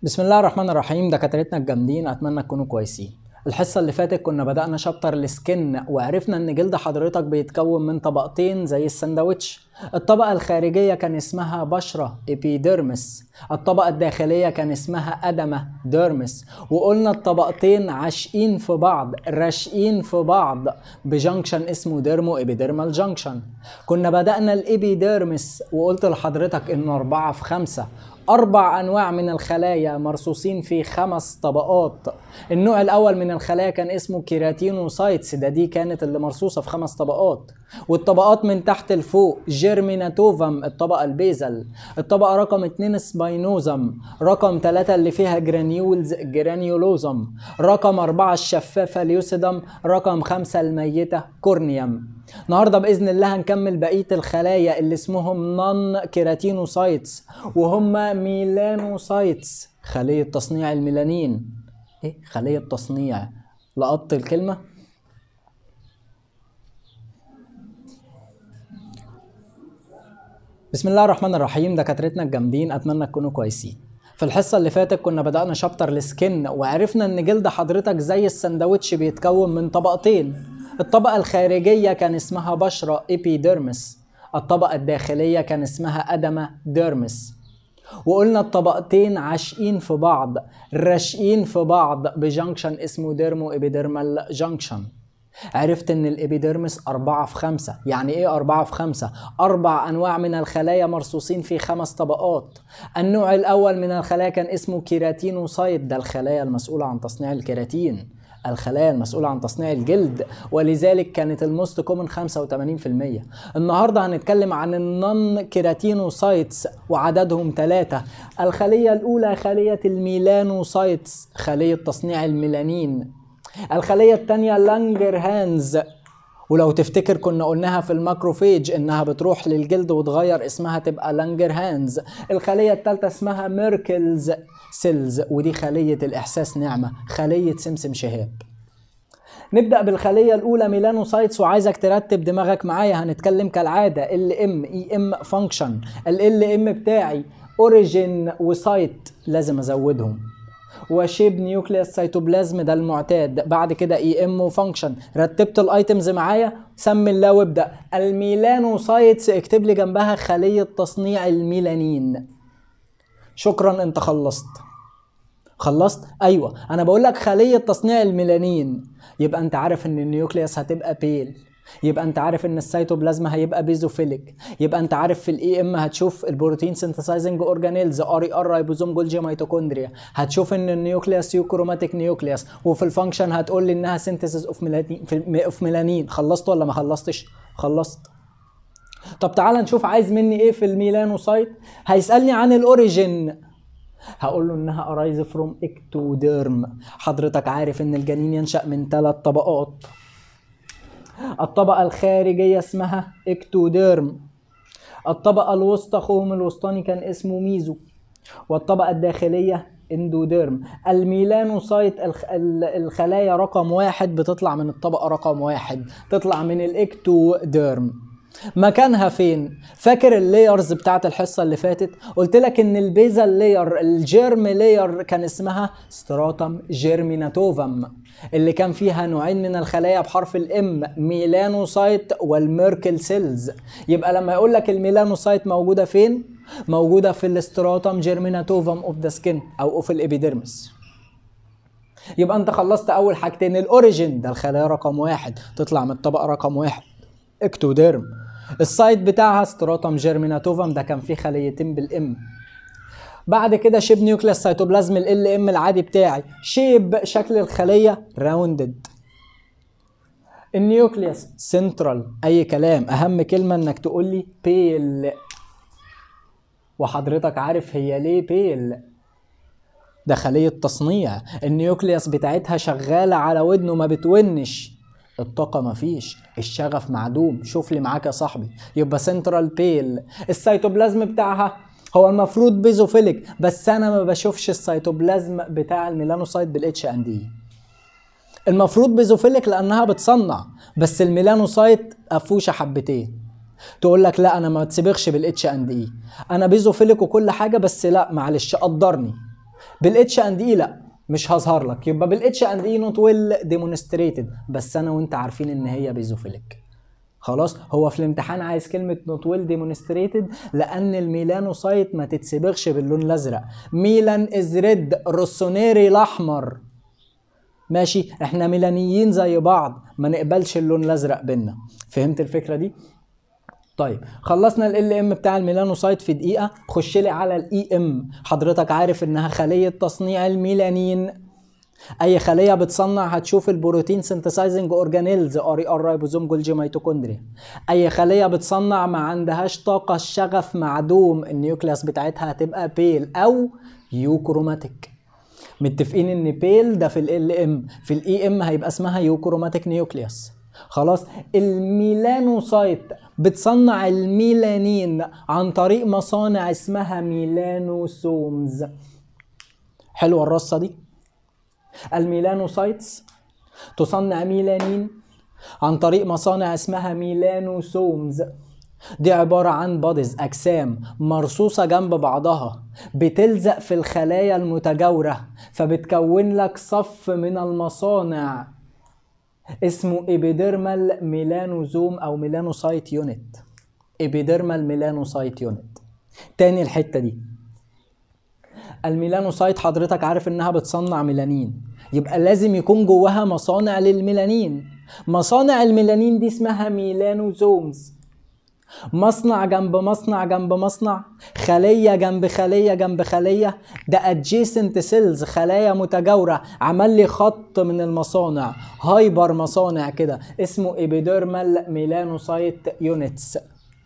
بسم الله الرحمن الرحيم دكاترتنا الجامدين اتمنى تكونوا كويسين الحصة اللي فاتت كنا بدأنا شابتر السكن وعرفنا ان جلد حضرتك بيتكون من طبقتين زي السندوتش الطبقة الخارجية كان اسمها بشرة ابيديرمس الطبقة الداخلية كان اسمها أدمة ديرمس وقلنا الطبقتين عاشقين في بعض راشقين في بعض بجنكشن اسمه ديرمو ابيديرمال جنكشن كنا بدأنا الابيديرمس وقلت لحضرتك انه أربعة في خمسة أربع أنواع من الخلايا مرصوصين في خمس طبقات النوع الأول من الخلايا كان اسمه كيراتينوسايتس ده دي كانت اللي مرصوصة في خمس طبقات والطبقات من تحت لفوق جيرميناتوفم الطبقة البيزل الطبقة رقم اتنين سباينوزم رقم ثلاثة اللي فيها جرانيولز جرانيولوزم رقم أربعة الشفافة ليوسيدم رقم خمسة الميتة كورنيوم النهارده باذن الله هنكمل بقيه الخلايا اللي اسمهم نون كيراتينوسايتس وهم ميلانوسايتس خليه تصنيع الميلانين ايه خليه تصنيع لقطت الكلمه بسم الله الرحمن الرحيم دكاترتنا الجامدين اتمنى تكونوا كويسين في الحصة اللي فاتت كنا بدأنا شابتر السكن وعرفنا ان جلد حضرتك زي السندوتش بيتكون من طبقتين الطبقة الخارجية كان اسمها بشرة إبيديرمس الطبقة الداخلية كان اسمها أدمة ديرمس وقلنا الطبقتين عاشقين في بعض راشقين في بعض بجنكشن اسمه ديرمو إبيديرمال جنكشن عرفت ان الابيديرمس أربعة في خمسة يعني ايه أربعة في خمسة أربع أنواع من الخلايا مرصوصين في خمس طبقات النوع الأول من الخلايا كان اسمه كيراتينوسايت ده الخلايا المسؤولة عن تصنيع الكيراتين الخلايا المسؤولة عن تصنيع الجلد ولذلك كانت الموست كومن 85% النهاردة هنتكلم عن النون كيراتينوسايتس وعددهم ثلاثة الخلية الأولى خلية الميلانوسايتس خلية تصنيع الميلانين الخلية الثانية لانجر هانز ولو تفتكر كنا قلناها في الماكروفيج انها بتروح للجلد وتغير اسمها تبقى لانجر هانز الخلية الثالثة اسمها ميركلز سيلز ودي خلية الإحساس نعمة خلية سمسم شهاب نبدأ بالخلية الأولى ميلانوسايتس وعايزك ترتب دماغك معايا هنتكلم كالعادة ال ام اي ام فانكشن ال ام بتاعي اوريجين وسايت لازم ازودهم وشيب نيوكليوس سيتوبلازم ده المعتاد بعد كده اي ام وفانكشن رتبت الايتمز معايا سمي الله وابدا الميلانوسايتس اكتب لي جنبها خليه تصنيع الميلانين شكرا انت خلصت خلصت ايوه انا بقول لك خليه تصنيع الميلانين يبقى انت عارف ان النيوكليوس هتبقى بيل يبقى انت عارف ان السيتوبلازم هيبقى بيزوفيليك يبقى انت عارف في الاي ام هتشوف البروتين سينثسايزنج اورجانيلز ار اي ار رايبوزوم جولجي ميتوكوندريا هتشوف ان النيوكليوس يوكروماتيك نيوكليوس وفي الفانكشن هتقول لي انها سينثيسيس اوف ميلانين اوف ميلانين خلصت ولا ما خلصتش خلصت طب تعالى نشوف عايز مني ايه في الميلانوسايت هيسالني عن الاوريجين هقول له انها ارايز فروم اكتوديرم حضرتك عارف ان الجنين ينشا من ثلاث طبقات الطبقة الخارجية اسمها اكتوديرم الطبقة الوسطى خوم الوسطاني كان اسمه ميزو والطبقة الداخلية اندوديرم الميلانوسايت الخلايا رقم واحد بتطلع من الطبقة رقم واحد تطلع من الاكتوديرم مكانها فين فاكر اللايرز بتاعت الحصه اللي فاتت قلت لك ان البيزل لاير الجيرم لاير كان اسمها ستراتم جيرميناتوفم اللي كان فيها نوعين من الخلايا بحرف الام ميلانوسايت والميركل سيلز يبقى لما يقول لك الميلانوسايت موجوده فين موجوده في الاستراتم جيرميناتوفم اوف ذا سكين او اوف الابيديرمس يبقى انت خلصت اول حاجتين الاوريجين ده الخلايا رقم واحد تطلع من الطبقه رقم واحد اكتوديرم السايت بتاعها ستراتم جيرميناتوفم ده كان فيه خليتين بالام بعد كده شيب نيوكليس سيتوبلازم ال ام العادي بتاعي شيب شكل الخليه راوندد النيوكليوس سنترال اي كلام اهم كلمه انك تقول لي بيل وحضرتك عارف هي ليه بيل ده خليه تصنيع النيوكليوس بتاعتها شغاله على ودنه ما بتونش الطاقة مفيش الشغف معدوم شوف لي معاك يا صاحبي يبقى سنترال بيل السيتوبلازم بتاعها هو المفروض بيزوفيليك بس انا ما بشوفش السيتوبلازم بتاع الميلانوسايت بالاتش ان دي المفروض بيزوفيليك لانها بتصنع بس الميلانوسايت قفوشه حبتين تقول لك لا انا ما تصبغش بالاتش اند اي انا بيزوفيليك وكل حاجه بس لا معلش قدرني بالاتش اند اي لا مش هظهر لك يبقى بالاتش اند اي نوت ويل ديمونستريتد بس انا وانت عارفين ان هي بيزوفيليك خلاص هو في الامتحان عايز كلمه نوت ويل ديمونستريتد لان الميلانوسايت ما تتسبغش باللون الازرق ميلان از ريد روسونيري الاحمر ماشي احنا ميلانيين زي بعض ما نقبلش اللون الازرق بينا فهمت الفكره دي طيب خلصنا ال ام بتاع الميلانوسايت في دقيقه خش لي على الاي ام حضرتك عارف انها خليه تصنيع الميلانين اي خليه بتصنع هتشوف البروتين سنتسايزنج اورجانيلز ار اي ار رايبوزوم جولجي ميتوكوندريا اي خليه بتصنع ما عندهاش طاقه الشغف معدوم النيوكليوس بتاعتها هتبقى بيل او يوكروماتيك متفقين ان بيل ده في ال ام في الاي ام هيبقى اسمها يوكروماتيك نيوكليوس خلاص الميلانوسايت بتصنع الميلانين عن طريق مصانع اسمها ميلانوسومز حلوه الرصه دي الميلانوسايتس تصنع ميلانين عن طريق مصانع اسمها ميلانوسومز دي عبارة عن بادز أجسام مرصوصة جنب بعضها بتلزق في الخلايا المتجاورة فبتكون لك صف من المصانع اسمه ايبيديرمال ميلانوزوم او ميلانوسايت يونت ايبيديرمال ميلانوسايت يونت تاني الحته دي الميلانوسايت حضرتك عارف انها بتصنع ميلانين يبقى لازم يكون جواها مصانع للميلانين مصانع الميلانين دي اسمها ميلانوزومز مصنع جنب مصنع جنب مصنع خلية جنب خلية جنب خلية ده adjacent cells خلايا متجاورة عمل لي خط من المصانع هايبر مصانع كده اسمه epidermal melanocyte units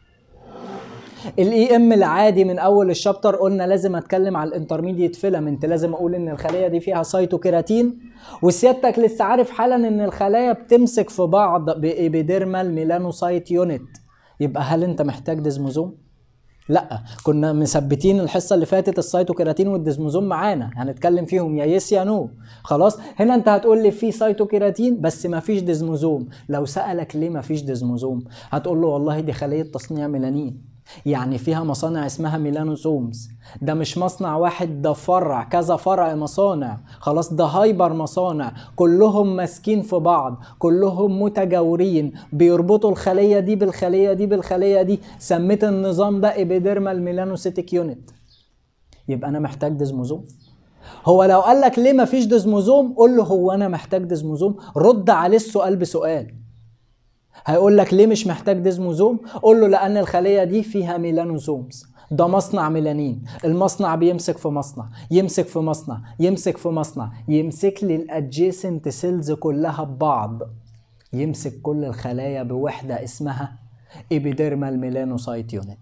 الاي ام العادي من اول الشابتر قلنا لازم اتكلم على الانترميديت فيلامنت لازم اقول ان الخليه دي فيها سيتوكيراتين وسيادتك لسه عارف حالا ان الخلايا بتمسك في بعض بإيبيديرمال ميلانوسايت يونت يبقى هل انت محتاج ديزموزوم؟ لا كنا مثبتين الحصه اللي فاتت السيتوكيراتين والديزموزوم معانا هنتكلم فيهم يا يس يا نو خلاص هنا انت هتقول لي في سيتوكيراتين بس ما فيش ديزموزوم لو سالك ليه ما فيش ديزموزوم هتقول له والله دي خليه تصنيع ميلانين يعني فيها مصانع اسمها ميلانوزومز ده مش مصنع واحد ده فرع كذا فرع مصانع خلاص ده هايبر مصانع كلهم ماسكين في بعض كلهم متجاورين بيربطوا الخلية دي بالخلية دي بالخلية دي سميت النظام ده ايبيديرمال ميلانوسيتيك يونت يبقى انا محتاج ديزموزوم هو لو قال لك ليه مفيش ديزموزوم قول له هو انا محتاج ديزموزوم رد عليه السؤال بسؤال هيقول لك ليه مش محتاج ديزموزوم قول له لان الخليه دي فيها ميلانوزومز ده مصنع ميلانين المصنع بيمسك في مصنع يمسك في مصنع يمسك في مصنع يمسك لي الادجيسنت سيلز كلها ببعض يمسك كل الخلايا بوحده اسمها ايبيديرمال ميلانوسايت يونت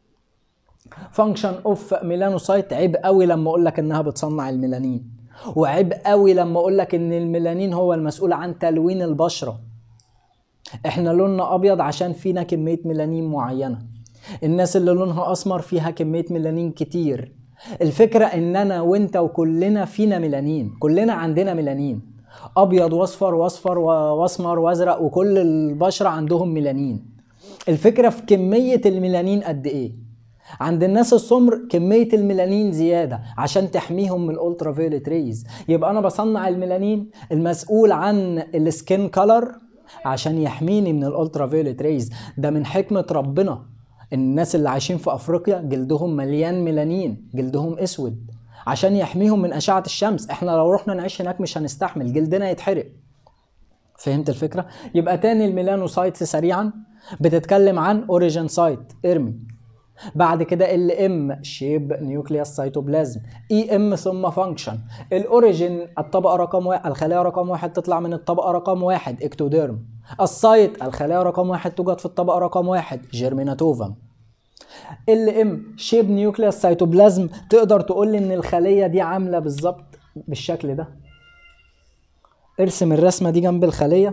فانكشن اوف ميلانوسايت عيب قوي لما اقول لك انها بتصنع الميلانين وعيب قوي لما اقول لك ان الميلانين هو المسؤول عن تلوين البشره احنا لوننا ابيض عشان فينا كميه ميلانين معينه الناس اللي لونها اسمر فيها كميه ميلانين كتير الفكره ان انا وانت وكلنا فينا ميلانين كلنا عندنا ميلانين ابيض واصفر واصفر واسمر وازرق وكل البشره عندهم ميلانين الفكره في كميه الميلانين قد ايه عند الناس السمر كمية الميلانين زيادة عشان تحميهم من الالترا فيوليت ريز يبقى انا بصنع الميلانين المسؤول عن السكين كولر عشان يحميني من الالترا فيوليت ريز ده من حكمه ربنا الناس اللي عايشين في افريقيا جلدهم مليان ميلانين جلدهم اسود عشان يحميهم من اشعه الشمس احنا لو رحنا نعيش هناك مش هنستحمل جلدنا يتحرق فهمت الفكره يبقى تاني الميلانوسايتس سريعا بتتكلم عن اوريجين سايت ارمي بعد كده ال ام شيب نيوكليوس سيتوبلازم اي ام ثم فانكشن الاوريجين الطبقه رقم واحد الخلايا رقم واحد تطلع من الطبقه رقم واحد اكتوديرم السايت الخلايا رقم واحد توجد في الطبقه رقم واحد جيرميناتوفم ال ام شيب نيوكليوس سيتوبلازم تقدر تقول لي ان الخليه دي عامله بالظبط بالشكل ده ارسم الرسمه دي جنب الخليه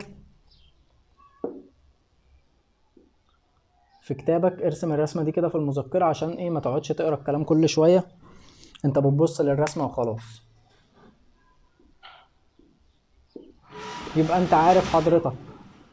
في كتابك ارسم الرسمه دي كده في المذكره عشان ايه ما تقعدش تقرا الكلام كل شويه انت بتبص للرسمه وخلاص يبقى انت عارف حضرتك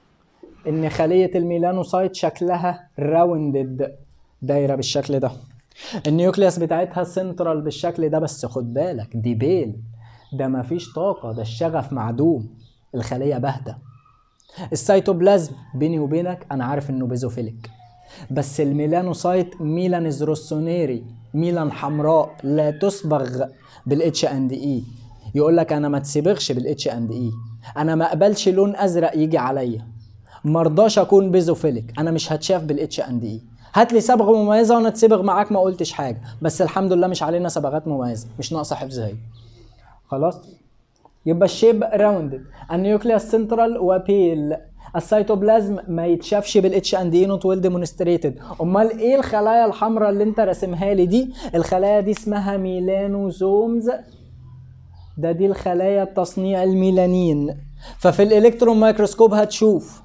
ان خليه الميلانوسايت شكلها راوندد دايره بالشكل ده النيوكليوس بتاعتها سنترال بالشكل ده بس خد بالك دي بيل ده مفيش طاقة ده الشغف معدوم الخلية باهتة السيتوبلازم بيني وبينك انا عارف انه بيزوفيليك بس الميلانوسايت ميلانز روسونيري ميلان حمراء لا تصبغ بالاتش اند اي يقول لك انا ما تسبغش بالاتش اند اي انا ما اقبلش لون ازرق يجي عليا مرضاش اكون بيزوفيليك انا مش هتشاف بالاتش اند اي هات لي صبغه مميزه وانا اتصبغ معاك ما قلتش حاجه بس الحمد لله مش علينا صبغات مميزه مش ناقصه حفظ هي خلاص يبقى الشيب راوندد النيوكليوس سنترال وبيل السيتوبلازم ما يتشافش بالاتش اند اي نوت ويل ديمونستريتد امال ايه الخلايا الحمراء اللي انت راسمها لي دي الخلايا دي اسمها ميلانوزومز ده دي الخلايا تصنيع الميلانين ففي الالكترون مايكروسكوب هتشوف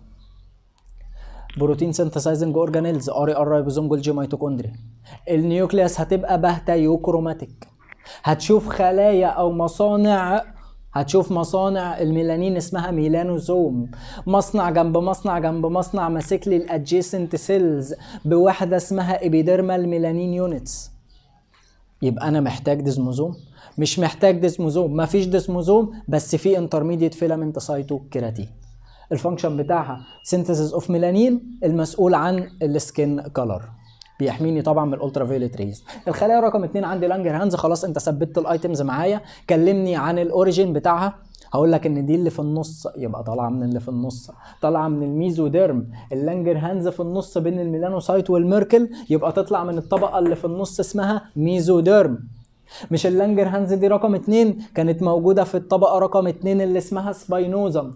بروتين سينثسايزنج اورجانيلز ار ار رايبوزوم جولجي ميتوكوندريا النيوكليوس هتبقى باهته يوكروماتيك هتشوف خلايا او مصانع هتشوف مصانع الميلانين اسمها ميلانوزوم مصنع جنب مصنع جنب مصنع ماسك لي الادجيسنت سيلز بوحده اسمها ابيديرمال ميلانين يونتس يبقى انا محتاج ديزموزوم مش محتاج ديزموزوم مفيش ديزموزوم بس في انترميديت فيلامنت سايتو كيراتين الفانكشن بتاعها سينثيسيس اوف ميلانين المسؤول عن السكين كلر بيحميني طبعا من الالترا فيوليت ريز الخلايا رقم اتنين عندي لانجر هانز خلاص انت ثبتت الايتمز معايا كلمني عن الاوريجين بتاعها هقول لك ان دي اللي في النص يبقى طالعه من اللي في النص طالعه من الميزوديرم اللانجر هانز في النص بين الميلانوسايت والميركل يبقى تطلع من الطبقه اللي في النص اسمها ميزوديرم مش اللانجر هانز دي رقم اتنين كانت موجوده في الطبقه رقم اتنين اللي اسمها سباينوزم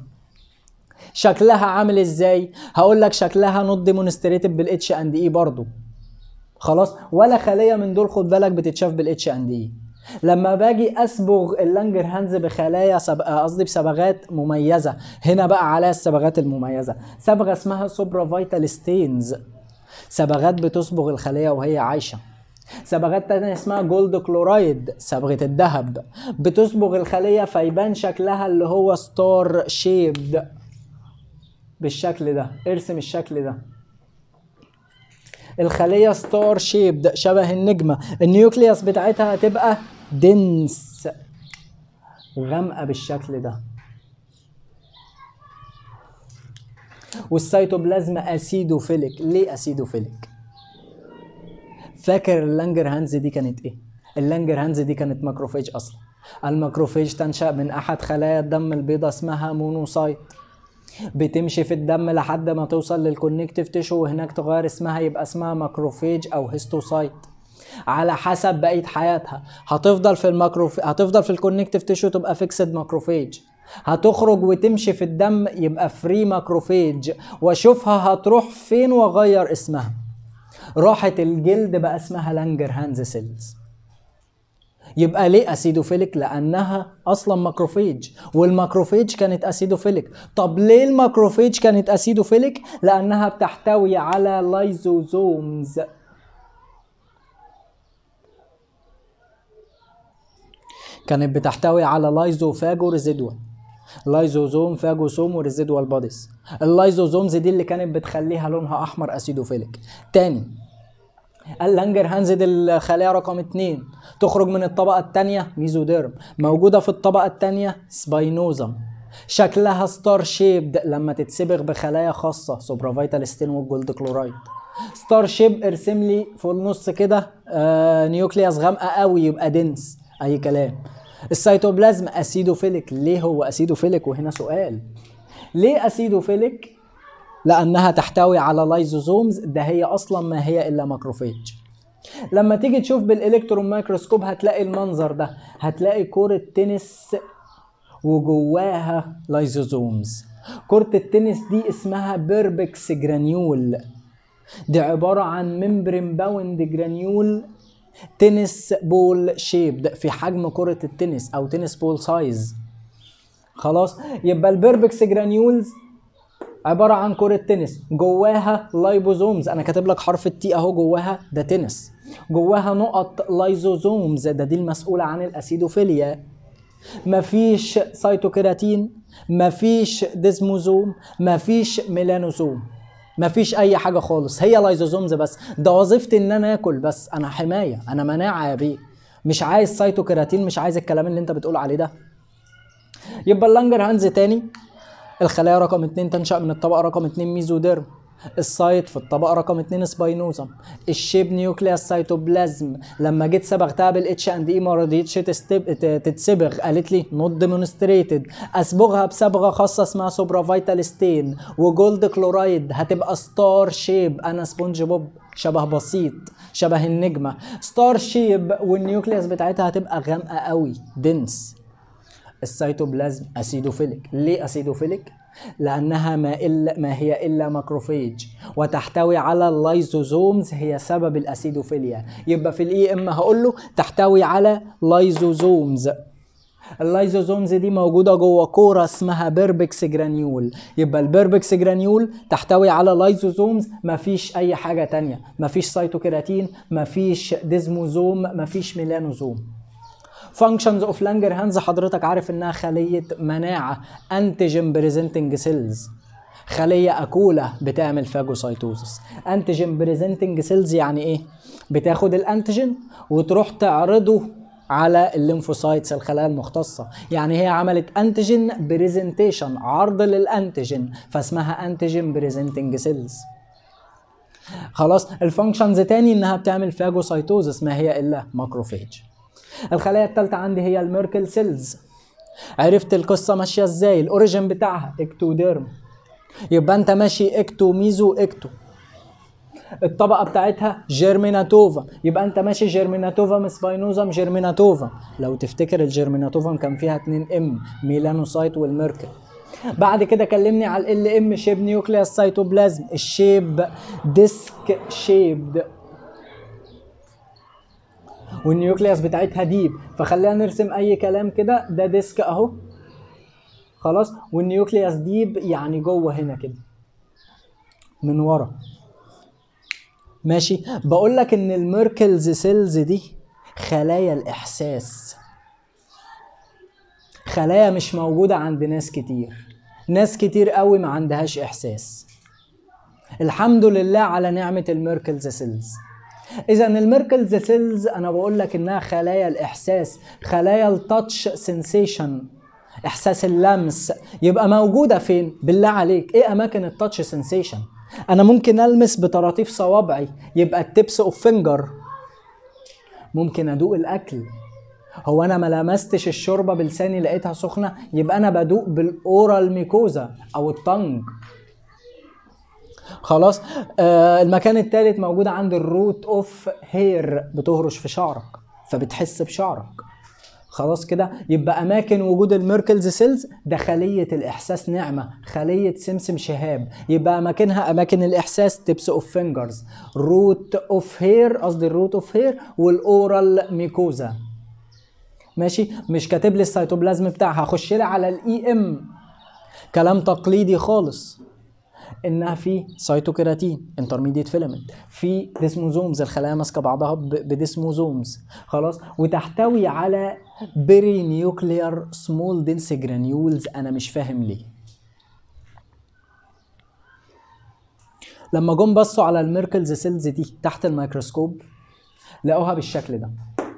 شكلها عامل ازاي هقول لك شكلها نوت ديمونستريتد بالاتش اند اي برضو خلاص ولا خليه من دول خد بالك بتتشاف بالاتش اند اي لما باجي اصبغ اللانجر هانز بخلايا سب... قصدي بصبغات مميزه هنا بقى عليها الصبغات المميزه صبغه اسمها سوبرا فايتال ستينز صبغات بتصبغ الخليه وهي عايشه صبغات تانية اسمها جولد كلورايد صبغة الذهب بتصبغ الخلية فيبان شكلها اللي هو ستار شيبد بالشكل ده ارسم الشكل ده الخليه ستار شيبد شبه النجمه النيوكليوس بتاعتها هتبقى دنس غامقه بالشكل ده والسيتوبلازم اسيدوفيليك ليه اسيدوفيليك فاكر اللانجر هانز دي كانت ايه اللانجر هانز دي كانت ماكروفيج اصلا الماكروفيج تنشا من احد خلايا الدم البيضاء اسمها مونوسايت بتمشي في الدم لحد ما توصل للكونكتيف تيشو وهناك تغير اسمها يبقى اسمها ماكروفيج او هيستوسايت على حسب بقيه حياتها هتفضل في الماكروف هتفضل في الكونكتيف تيشو تبقى فيكسد ماكروفيج هتخرج وتمشي في الدم يبقى فري ماكروفيج واشوفها هتروح فين واغير اسمها راحت الجلد بقى اسمها لانجر هانز سيلز يبقى ليه اسيدوفيليك لانها اصلا ماكروفيج والماكروفيج كانت اسيدوفيليك طب ليه الماكروفيج كانت اسيدوفيليك لانها بتحتوي على لايزوزومز كانت بتحتوي على لايزوفاجو ريزيدوال لايزوزوم فاجوسوم وريزيدوال بوديز اللايزوزومز دي اللي كانت بتخليها لونها احمر اسيدوفيليك تاني اللانجر هانز دي الخلايا رقم اتنين تخرج من الطبقة التانية ميزوديرم موجودة في الطبقة التانية سباينوزم شكلها ستار شيبد لما تتصبغ بخلايا خاصة سوبرافيتال ستين والجولد كلورايد ستار شيب ارسم لي في النص كده آه نيوكليوس غامقة قوي يبقى دنس اي كلام السيتوبلازم اسيدوفيليك ليه هو اسيدوفيليك وهنا سؤال ليه اسيدوفيليك لانها تحتوي على لايزوزومز ده هي اصلا ما هي الا ماكروفيج لما تيجي تشوف بالالكترون مايكروسكوب هتلاقي المنظر ده هتلاقي كرة تنس وجواها لايزوزومز كرة التنس دي اسمها بيربكس جرانيول دي عبارة عن ممبرين باوند جرانيول تنس بول شيبد في حجم كرة التنس أو تنس بول سايز خلاص يبقى البيربكس جرانيولز عبارة عن كرة تنس جواها لايبوزومز أنا كاتب لك حرف التي أهو جواها ده تنس جواها نقط لايزوزومز ده دي المسؤولة عن الأسيدوفيليا مفيش سيتوكيراتين مفيش ديزموزوم مفيش ميلانوزوم مفيش اي حاجه خالص هي لايزوزومز بس ده وظيفتي ان انا اكل بس انا حمايه انا مناعه يا بيه مش عايز سيتوكيراتين مش عايز الكلام اللي انت بتقول عليه ده يبقى اللانجر هانز تاني الخلايا رقم اتنين تنشأ من الطبقة رقم اتنين ميزوديرم السايت في الطبقة رقم اتنين سباينوزم الشيب نيوكلياس سيتوبلازم لما جيت صبغتها بالاتش اند اي ما رضيتش تستب... ت- تتصبغ قالت لي نوت ديمونستريتد اصبغها بصبغه خاصه اسمها سوبرا فايتال ستين وجولد كلورايد هتبقى ستار شيب انا سبونج بوب شبه بسيط شبه النجمه ستار شيب والنيوكلياس بتاعتها هتبقى غامقه قوي دنس السيتوبلازم اسيدوفيليك ليه اسيدوفيليك لانها ما إلا ما هي الا ماكروفيج وتحتوي على اللايزوزومز هي سبب الاسيدوفيليا يبقى في الاي ام هقول له تحتوي على لايزوزومز اللايزوزومز دي موجودة جوه كورة اسمها بيربكس جرانيول يبقى البيربكس جرانيول تحتوي على لايزوزومز مفيش أي حاجة تانية مفيش سيتوكيراتين مفيش ديزموزوم مفيش ميلانوزوم فانكشنز اوف لانجر هانز حضرتك عارف انها خليه مناعه انتيجين بريزنتنج سيلز خليه اكوله بتعمل فاجوسايتوزس انتيجين بريزنتنج سيلز يعني ايه بتاخد الانتيجين وتروح تعرضه على الليمفوسايتس الخلايا المختصه يعني هي عملت انتيجين بريزنتيشن عرض للانتيجين فاسمها انتيجين بريزنتنج سيلز خلاص الفانكشنز تاني انها بتعمل فاجوسايتوزس ما هي الا ماكروفيج الخلايا الثالثه عندي هي الميركل سيلز عرفت القصه ماشيه ازاي الاوريجين بتاعها اكتوديرم يبقى انت ماشي اكتو ميزو اكتو الطبقه بتاعتها جيرميناتوفا يبقى انت ماشي جيرميناتوفا سباينوزم جيرميناتوفا لو تفتكر الجيرميناتوفا كان فيها 2 ام ميلانوسايت والميركل بعد كده كلمني على ال ام شيب نيوكلياس سيتوبلازم الشيب ديسك شيبد والنيوكليوس بتاعتها ديب فخلينا نرسم اي كلام كده ده ديسك اهو خلاص والنيوكليوس ديب يعني جوه هنا كده من ورا ماشي بقول لك ان الميركلز سيلز دي خلايا الاحساس خلايا مش موجوده عند ناس كتير ناس كتير قوي ما عندهاش احساس الحمد لله على نعمه الميركلز سيلز اذا الميركلز سيلز انا بقول لك انها خلايا الاحساس خلايا التاتش سensation احساس اللمس يبقى موجوده فين بالله عليك ايه اماكن التاتش سensation انا ممكن المس بطراطيف صوابعي يبقى التبس اوف فينجر ممكن ادوق الاكل هو انا ما لمستش الشوربه بلساني لقيتها سخنه يبقى انا بدوق بالاورال ميكوزا او التنج خلاص آه المكان الثالث موجود عند الروت اوف هير بتهرش في شعرك فبتحس بشعرك خلاص كده يبقى اماكن وجود الميركلز سيلز ده خليه الاحساس نعمه خليه سمسم شهاب يبقى اماكنها اماكن الاحساس تبس اوف فينجرز روت اوف هير قصدي الروت اوف هير والاورال ميكوزا ماشي مش كاتب لي السيتوبلازم بتاعها خش لي على الاي ام كلام تقليدي خالص انها في سيتوكيراتين انترميديت فيلامنت في ديسموزومز الخلايا ماسكه بعضها ب- بديسموزومز خلاص وتحتوي على بيري نيوكليار سمول دنس جرانيولز انا مش فاهم ليه لما جم بصوا على الميركلز سيلز دي تحت الميكروسكوب لقوها بالشكل ده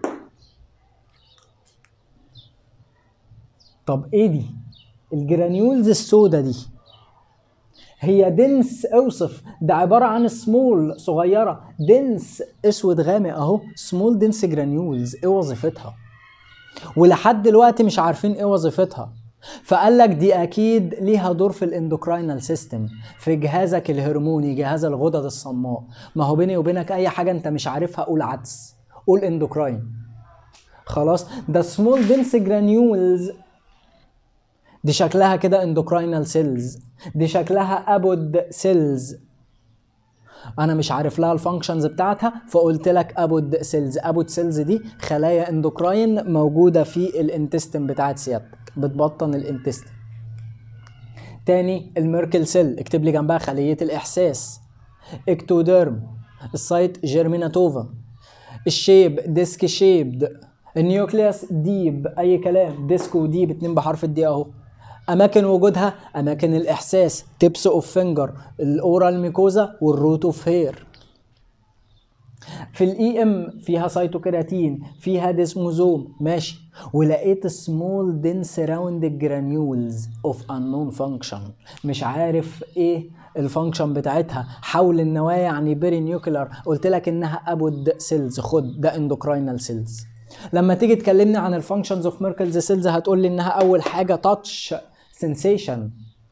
طب ايه دي الجرانيولز السودا دي هي دنس اوصف ده عباره عن سمول صغيره دنس اسود غامق اهو سمول دنس جرانيولز ايه وظيفتها ولحد دلوقتي مش عارفين ايه وظيفتها فقال لك دي اكيد ليها دور في الاندوكراينال سيستم في جهازك الهرموني جهاز الغدد الصماء ما هو بيني وبينك اي حاجه انت مش عارفها قول عدس قول اندوكراين خلاص ده سمول دنس جرانيولز دي شكلها كده اندوكراينال سيلز دي شكلها ابود سيلز انا مش عارف لها الفانكشنز بتاعتها فقلت لك ابود سيلز ابود سيلز دي خلايا اندوكراين موجوده في الانتستين بتاعت سيادتك بتبطن الانتستين تاني الميركل سيل اكتب لي جنبها خليه الاحساس اكتوديرم السايت جيرميناتوفا الشيب ديسك شيبد النيوكليوس ديب اي كلام ديسك وديب اتنين بحرف الدي اهو اماكن وجودها اماكن الاحساس تيبس اوف فينجر الاورال ميكوزا والروت اوف هير في الاي ام فيها سيتوكيراتين فيها ديسموزوم ماشي ولقيت سمول دنس راوند جرانيولز اوف انون فانكشن مش عارف ايه الفانكشن بتاعتها حول النواه يعني بيري نيوكلر قلت لك انها ابود سيلز خد ده اندوكراينال سيلز لما تيجي تكلمني عن الفانكشنز اوف ميركلز سيلز هتقول لي انها اول حاجه تاتش سensation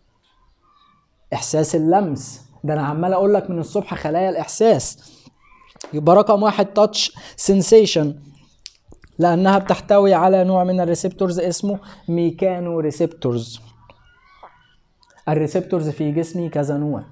احساس اللمس ده انا عمال اقول لك من الصبح خلايا الاحساس يبقى رقم واحد تاتش سنسيشن لانها بتحتوي على نوع من الريسبتورز اسمه ميكانو ريسبتورز الريسبتورز في جسمي كذا نوع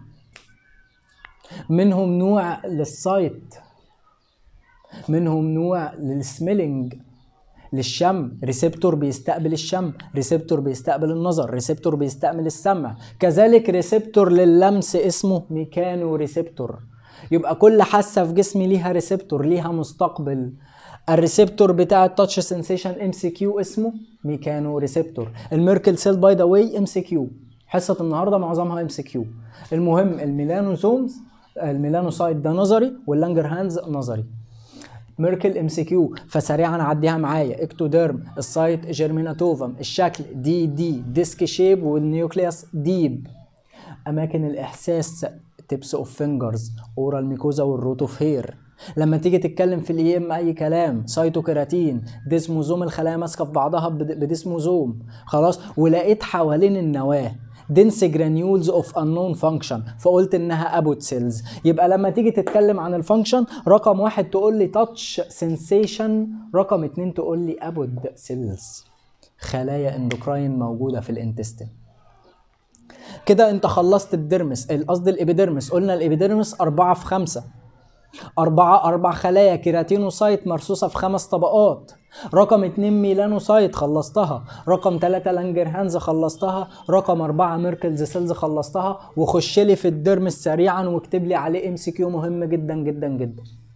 منهم نوع للسايت منهم نوع للسميلينج للشم ريسبتور بيستقبل الشم ريسبتور بيستقبل النظر ريسبتور بيستقبل السمع كذلك ريسبتور لللمس اسمه ميكانو ريسبتور يبقى كل حاسه في جسمي ليها ريسبتور ليها مستقبل الريسبتور بتاع التاتش سنسيشن ام سي كيو اسمه ميكانو ريسبتور الميركل سيل باي ذا واي ام سي كيو حصه النهارده معظمها ام سي كيو المهم الميلانوزومز الميلانوسايت ده نظري واللانجر هاندز نظري ميركل ام سي كيو فسريعا عديها معايا اكتوديرم السايت جيرميناتوفم الشكل دي دي ديسك شيب والنيوكليوس ديب اماكن الاحساس تيبس اوف فينجرز اورال ميكوزا والروت اوف هير لما تيجي تتكلم في الاي ام اي كلام سيتوكيراتين ديسموزوم الخلايا ماسكه في بعضها بديسموزوم خلاص ولقيت حوالين النواه دنس جرانيولز اوف انون فانكشن فقلت انها ابوت سيلز يبقى لما تيجي تتكلم عن الفانكشن رقم واحد تقول لي تاتش سنسيشن رقم اتنين تقول لي ابوت سيلز خلايا اندوكراين موجوده في الانتستين كده انت خلصت الدرمس قصدي الابيدرمس قلنا الابيدرمس أربعة في خمسة أربعة أربع خلايا كيراتينوسايت مرصوصة في خمس طبقات رقم اتنين ميلانوسايت خلصتها رقم تلاتة لانجرهانز خلصتها رقم أربعة ميركلز سيلز خلصتها وخش لي في الدرمس سريعا واكتب لي عليه ام سي كيو مهم جدا جدا جدا